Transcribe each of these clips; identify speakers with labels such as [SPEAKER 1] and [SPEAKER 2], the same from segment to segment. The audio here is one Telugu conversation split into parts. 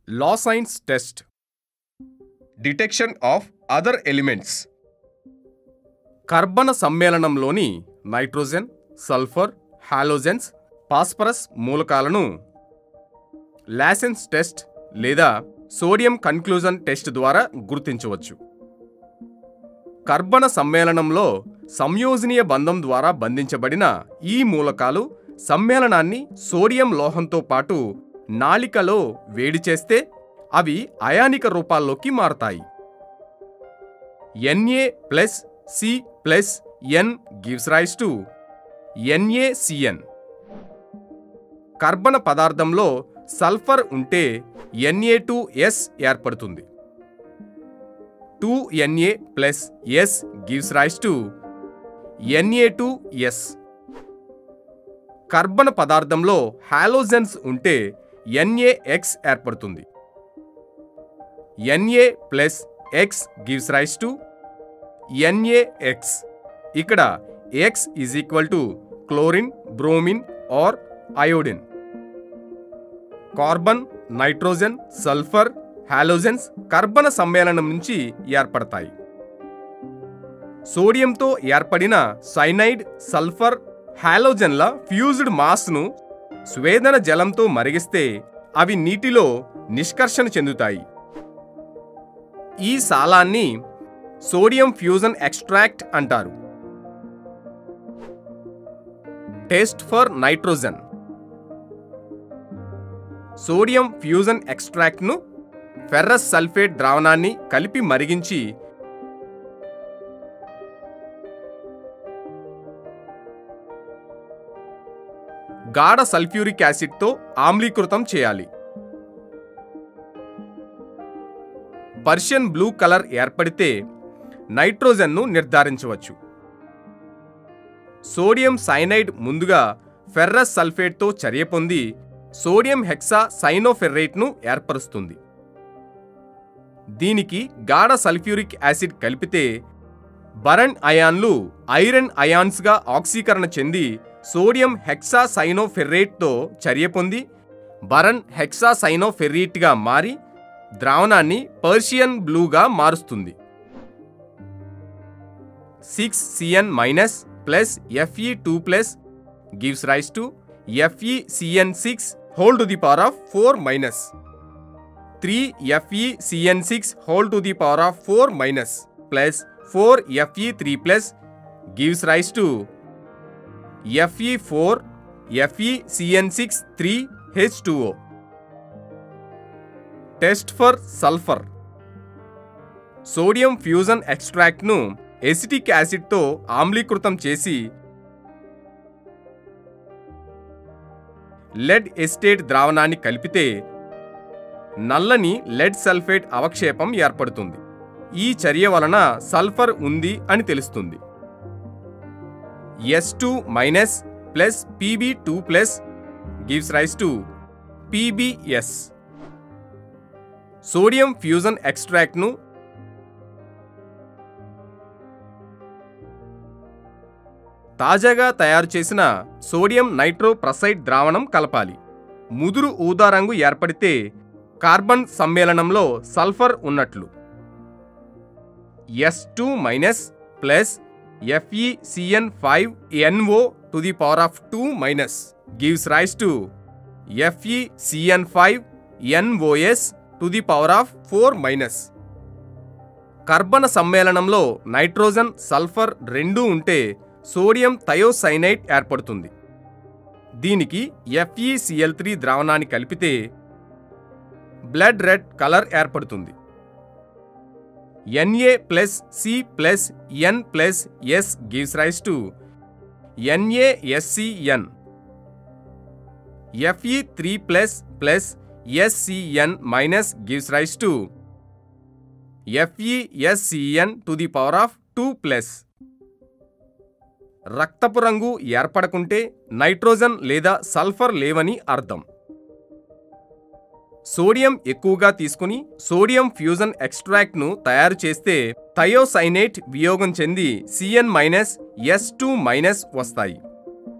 [SPEAKER 1] లాసైన్స్ test detection of other elements కర్బన సమ్మేళనంలోని నైట్రోజన్ సల్ఫర్ హాలోజెన్స్ ఫాస్ఫరస్ మూలకాలను లాసెన్స్ టెస్ట్ లేదా సోడియం కన్క్లూజన్ టెస్ట్ ద్వారా గుర్తించవచ్చు కర్బన సమ్మేళనంలో సంయోజనీయ బంధం ద్వారా బంధించబడిన ఈ మూలకాలు సమ్మేళనాన్ని సోడియం లోహంతో పాటు నాళికలో వేడి చేస్తే అవి అయానిక రూపాల్లోకి మారతాయి N A plus C plus N gives rise to N A C N కర్బన పదార్థంలో సల్ఫర్ ఉంటే ఎన్ఏ టూ ఎస్ ఏర్పడుతుంది two N A plus S gives rise to N A two S కర్బన పదార్థంలో హాలోజన్స్ ఉంటే ఎన్ఏఎక్స్ ఏర్పడుతుంది N A plus X gives rise to N A X ఇక్కడ X is equal to chlorine bromine or iodine carbon nitrogen sulphur halogens కర్బన సమ్మేళనం నుంచి ఏర్పడతాయి సోడియంతో ఏర్పడిన సైనైడ్ సల్ఫర్ హాలోజన్ల ఫ్యూజ్డ్ మాస్ను స్వేదన జలంతో మరిగిస్తే అవి నీటిలో నిష్కర్షణ చెందుతాయి ఈ సాలాన్ని సోడియం ఫ్యూజన్ ఎక్స్ట్రాక్ట్ అంటారు test for nitrogen sodium fusion ఎక్స్ట్రాక్ట్ను ఫెర్రస్ సల్ఫేట్ ద్రావణాన్ని కలిపి మరిగించి గాఢ సల్ఫ్యూరిక్ యాసిడ్తో ఆమ్లీకృతం చేయాలి పర్షియన్ బ్లూ కలర్ ఏర్పడితే నైట్రోజన్ను నిర్ధారించవచ్చు సోడియం సైనైడ్ ముందుగా ఫెర్రస్ సల్ఫేట్తో చర్య పొంది సోడియం హెక్సా సైనోఫెర్రేట్ను ఏర్పరుస్తుంది దీనికి గాఢ సల్ఫ్యూరిక్ యాసిడ్ కలిపితే బరన్ అయాన్లు ఐరన్ అయాన్స్గా ఆక్సీకరణ చెంది సోడియం హెక్సా సైనోఫెర్రేట్తో చర్య పొంది బరన్ హెక్సా సైనోఫెర్రీట్గా మారి ద్రావణాన్ని పర్షియన్ బ్లూగా మారుస్తుంది six C N minus plus F E two plus gives rise to F E C N six whole to the power of four minus three F E C N six whole to the power of four minus plus four F E three plus gives rise to F E four F E C N six three H two O test for sulphur sodium fusion ఎక్స్ట్రాక్ట్ను ఎసిటిక్ యాసిడ్తో ఆమ్లీకృతం చేసి లెడ్ ఎస్టేట్ ద్రావణాన్ని కలిపితే నల్లని లెడ్ సల్ఫేట్ అవక్షేపం ఏర్పడుతుంది ఈ చర్య వలన సల్ఫర్ ఉంది అని తెలుస్తుంది S two minus plus P B two plus gives rise to P B S sodium fusion ఎక్స్ట్రాక్ట్ను తాజాగా తయారు చేసిన సోడియం నైట్రోప్రసైడ్ ద్రావణం కలపాలి ముదురు ఊదా రంగు ఏర్పడితే కార్బన్ సమ్మేళనంలో సల్ఫర్ ఉన్నట్లు S two minus plus F E C N five N O to the power of two minus gives rise to F E C N five N O S to the power of four minus కర్బన సమ్మేళనంలో నైట్రోజన్ సల్ఫర్ రెండూ ఉంటే సోడియం థయోసైనైట్ ఏర్పడుతుంది దీనికి ఎఫ్ఈసిఎల్ త్రీ ద్రావణాన్ని కలిపితే బ్లడ్ రెడ్ కలర్ ఏర్పడుతుంది N A plus C plus N plus S gives rise to N A S C N F E three plus plus S C N minus gives rise to F E S C N to the power of two plus రక్తపు రంగు ఏర్పడకుంటే నైట్రోజన్ లేదా సల్ఫర్ లేవని అర్థం సోడియం ఎక్కువగా తీసుకుని సోడియం ఫ్యూజన్ ఎక్స్ట్రాక్ట్ను తయారు చేస్తే థయోసైనేట్ వియోగం చెంది C N minus S two minus వస్తాయి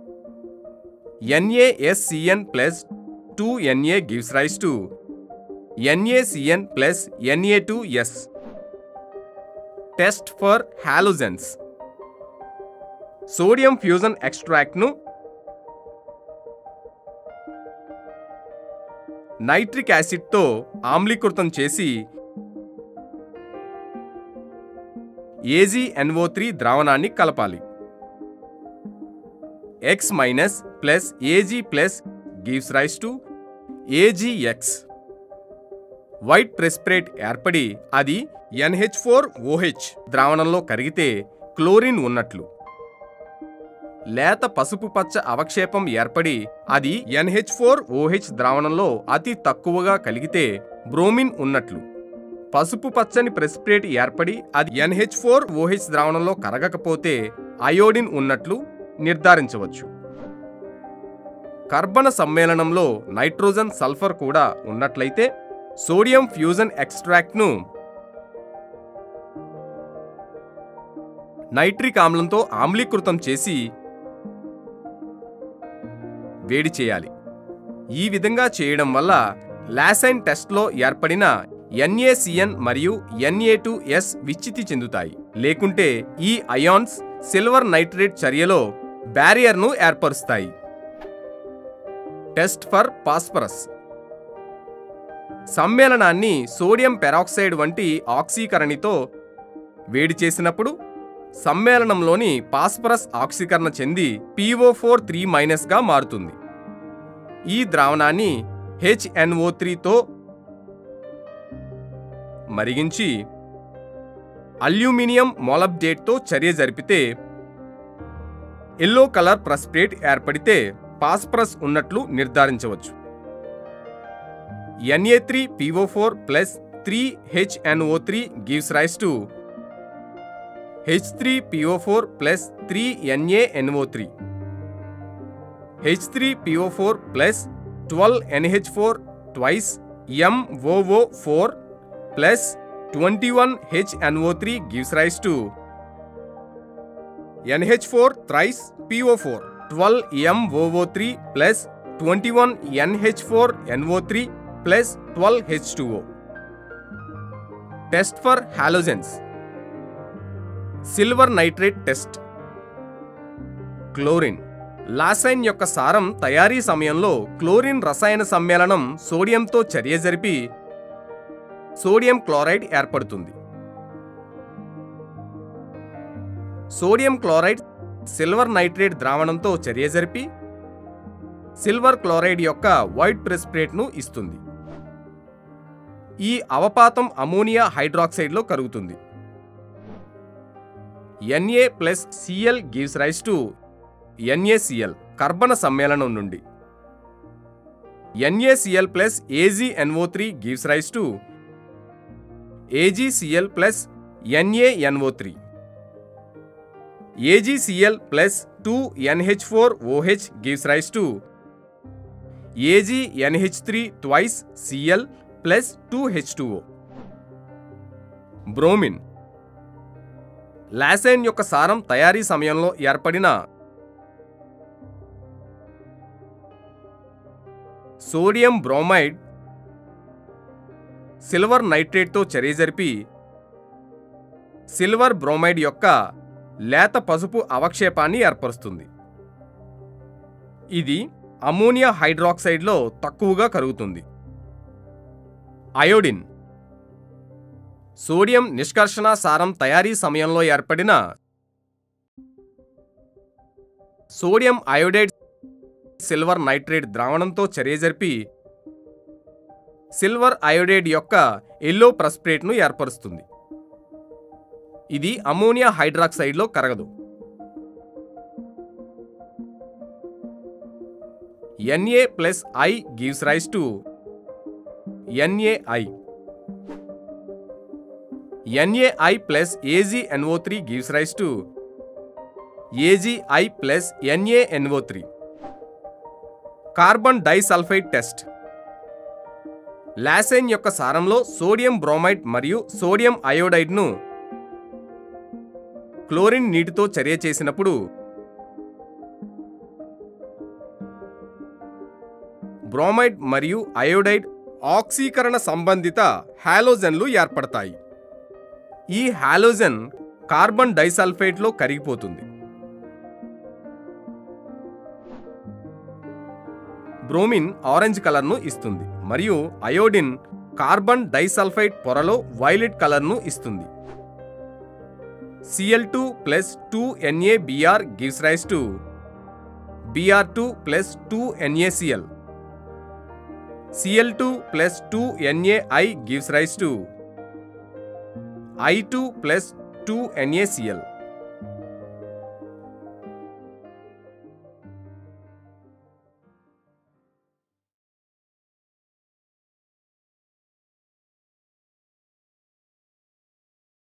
[SPEAKER 1] N A S C N plus two N A gives rise to N A C N plus N A two S test for halogens sodium fusion ఎక్స్ట్రాక్ట్ను నైట్రిక్ యాసిడ్తో ఆమ్లీకృతం చేసి ఏజీఎన్ఓ త్రీ ద్రావణాన్ని కలపాలి X minus plus A G plus gives rise to A G X white precipitate ఏర్పడి అది ఎన్హెచ్ ఫోర్ ఓహెచ్ ద్రావణంలో కరిగితే క్లోరిన్ ఉన్నట్లు లేత పసుపు పచ్చ అవక్షేపం ఏర్పడి అది ఎన్హెచ్ ఫోర్ ఓహెచ్ ద్రావణంలో అతి తక్కువగా కలిగితే బ్రోమిన్ ఉన్నట్లు పసుపు పచ్చని ప్రెస్పిరేట్ ఏర్పడి అది ఎన్హెచ్ ఫోర్ ఓహెచ్ ద్రావణంలో కరగకపోతే అయోడిన్ ఉన్నట్లు నిర్ధారించవచ్చు కర్బన సమ్మేళనంలో నైట్రోజన్ సల్ఫర్ కూడా ఉన్నట్లయితే సోడియం ఫ్యూజన్ ఎక్స్ట్రాక్ట్ను నైట్రిక్ ఆమ్లంతో ఆమ్లీకృతం చేసి వేడి చేయాలి ఈ విధంగా చేయడం వల్ల లాసైన్ టెస్ట్లో ఏర్పడిన ఎన్ఏసిఎన్ మరియు ఎన్ఏ టూ ఎస్ విచ్చితి చెందుతాయి లేకుంటే ఈ అయాన్స్ సిల్వర్ నైట్రేట్ చర్యలో బ్యారియర్ను ఏర్పరుస్తాయి టెస్ట్ ఫర్ పాస్పరస్ సమ్మేళనాన్ని సోడియం పెరాక్సైడ్ వంటి ఆక్సీకరణితో వేడి చేసినప్పుడు సమ్మేళనంలోని పాస్పరస్ ఆక్సీకరణ చెంది పిఓ ఫోర్ త్రీ మైనస్గా మారుతుంది ఈ ద్రావణాన్ని హెచ్ఎన్ఓ త్రీతో మరిగించి అల్యూమినియం మొలబ్డేట్తో చర్య జరిపితే ఎల్లో కలర్ ప్రస్ప్రేట్ ఏర్పడితే పాస్పరస్ ఉన్నట్లు నిర్ధారించవచ్చు N A three P O four plus three H N O three gives rise to H three P O four plus three N A N O three H three P O four plus twelve N H four twice M O O four plus twenty one H N O three gives rise to N H four thrice P O four twelve M O O three plus twenty one N H four N O three plus twelve H two O test for halogens silver nitrate test chlorine Lassaigne యొక్క సారం తయారీ సమయంలో క్లోరిన్ రసాయన సమ్మేళనం సోడియంతో చర్య జరిపి సోడియం క్లోరైడ్ ఏర్పడుతుంది సోడియం క్లోరైడ్ సిల్వర్ నైట్రేట్ ద్రావణంతో చర్య జరిపి సిల్వర్ క్లోరైడ్ యొక్క వైట్ ప్రెస్పిరేట్ను ఇస్తుంది ఈ అవపాతం అమోనియా హైడ్రాక్సైడ్లో కరుగుతుంది N A plus C L gives rise to N A C L కర్బన సమ్మేళనం నుండి N A C L plus A G N O three gives rise to A G C L plus N A N O three A G C L plus two N H four O H gives rise to A G N H three twice C L plus two H two O bromine Lassaigne యొక్క సారం తయారీ సమయంలో ఏర్పడిన సోడియం బ్రోమైడ్ సిల్వర్ నైట్రేట్తో చర్య జరిపి సిల్వర్ బ్రోమైడ్ యొక్క లేత పసుపు అవక్షేపాన్ని ఏర్పరుస్తుంది ఇది అమోనియా హైడ్రాక్సైడ్లో తక్కువగా కరుగుతుంది అయోడిన్ సోడియం నిష్కర్షణ సారం తయారీ సమయంలో ఏర్పడిన సోడియం అయోడైడ్ సిల్వర్ నైట్రేట్ ద్రావణంతో చర్య జరిపి సిల్వర్ అయోడైడ్ యొక్క ఎల్లో ప్రస్ప్రేట్ను ఏర్పరుస్తుంది ఇది అమోనియా హైడ్రాక్సైడ్లో కరగదు N A plus I gives rise to N A I N A I plus A G N O three gives rise to A G I plus N A N O three carbon disulphide test Lassaigne యొక్క సారంలో సోడియం బ్రోమైడ్ మరియు సోడియం అయోడైడ్ను క్లోరిన్ నీటితో చర్య చేసినప్పుడు బ్రోమైడ్ మరియు అయోడైడ్ ఆక్సీకరణ సంబంధిత హాలోజన్లు ఏర్పడతాయి ఈ హాలోజన్ కార్బన్ డైసల్ఫేట్లో కరిగిపోతుంది బ్రోమిన్ ఆరెంజ్ కలర్ను ఇస్తుంది మరియు అయోడిన్ కార్బన్ డైసల్ఫైడ్ పొరలో వైలెట్ కలర్ను ఇస్తుంది C L two plus two N A B R gives rise to B R two plus two N A C L C L two plus two N A I gives rise to I two plus two NaCl